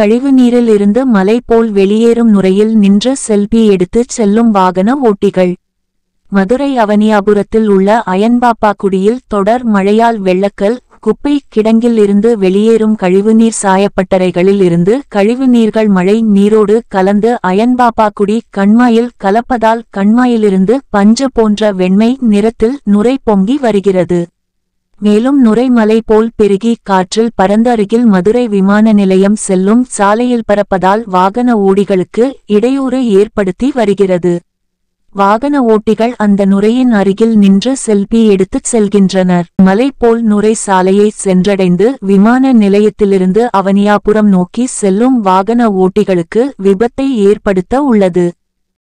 கழிவுநீரில் இருந்து மலை போல் வெளியேறும் நுரையில் நின்று செல்பி எடுத்துச் செல்லும் வாகன ஓட்டிகள் மதுரை அவனியாபுரத்தில் உள்ள அயன்பாப்பாக்குடியில் தொடர் மழையால் வெள்ளக்கல் குப்பை கிடங்கில் இருந்து வெளியேறும் கழிவுநீர் சாயப்பட்டறைகளில் இருந்து கழிவுநீர்கள் மழை நீரோடு கலந்து அயன்பாப்பாக்குடி கண்மாயில் கலப்பதால் கண்மாயிலிருந்து பஞ்சு போன்ற வெண்மை நிறத்தில் நுரை பொங்கி வருகிறது மேலும் நுரைமலை போல் பெருகி காற்றில் பறந்த அருகில் மதுரை விமான நிலையம் செல்லும் சாலையில் பறப்பதால் வாகன ஓடிகளுக்கு இடையூறு ஏற்படுத்தி வருகிறது வாகன ஓட்டிகள் அந்த நுரையின் அருகில் நின்று செல்பி எடுத்துச் செல்கின்றனர் மலை போல் நுரை சாலையை சென்றடைந்து விமான நிலையத்திலிருந்து அவனியாபுரம் நோக்கி செல்லும் வாகன ஓட்டிகளுக்கு விபத்தை ஏற்படுத்த உள்ளது